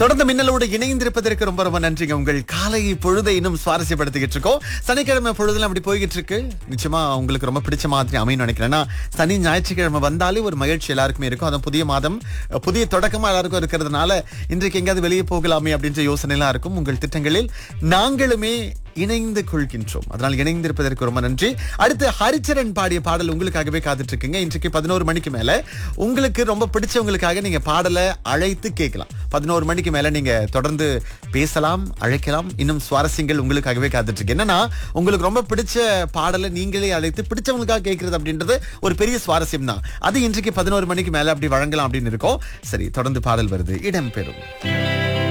தொடர்ந்து மின்னலோடு இணைந்திருப்பதற்கு ரொம்ப ரொம்ப நன்றிங்க உங்கள் காலை பொழுதை இன்னும் சுவாரஸ்யப்படுத்திக்கிட்டு இருக்கோம் சனிக்கிழமை பொழுதுல அப்படி போய்கிட்டு இருக்கு நிச்சயமா உங்களுக்கு ரொம்ப பிடிச்ச மாதிரி அமையும் நினைக்கிறேன் ஏன்னா, சனி ஞாயிற்றுக்கிழமை வந்தாலே ஒரு மகிழ்ச்சி எல்லாருக்குமே இருக்கும் அதுவும் புதிய மாதம் அஹ், புதிய தொடக்கமா எல்லாருக்கும் இருக்கிறதுனால இன்றைக்கு எங்கேயாவது வெளியே போகலாமே அப்படின்ற யோசனை எல்லாம் இருக்கும் உங்கள் திட்டங்களில் நாங்களுமே இணைந்து கொள்கின்றோம் அதனால் இணைந்திருப்பதற்கு ரொம்ப நன்றி அடுத்து ஹரிச்சரன் பாடிய பாடல் உங்களுக்காகவே காத்துட்டு இருக்குங்க இன்றைக்கு பதினோரு மணிக்கு மேல உங்களுக்கு ரொம்ப பிடிச்சவங்களுக்காக நீங்க பாடலை அழைத்து கேட்கலாம் பதினோரு மணிக்கு மேல நீங்க தொடர்ந்து பேசலாம் அழைக்கலாம் இன்னும் சுவாரஸ்யங்கள் உங்களுக்காகவே காத்துட்டு இருக்கு என்னன்னா உங்களுக்கு ரொம்ப பிடிச்ச பாடலை நீங்களே அழைத்து பிடிச்சவங்களுக்காக கேட்கறது அப்படின்றது ஒரு பெரிய சுவாரஸ்யம் தான் அது இன்றைக்கு பதினோரு மணிக்கு மேல அப்படி வழங்கலாம் அப்படின்னு இருக்கோம் சரி தொடர்ந்து பாடல் வருது இடம்பெறும்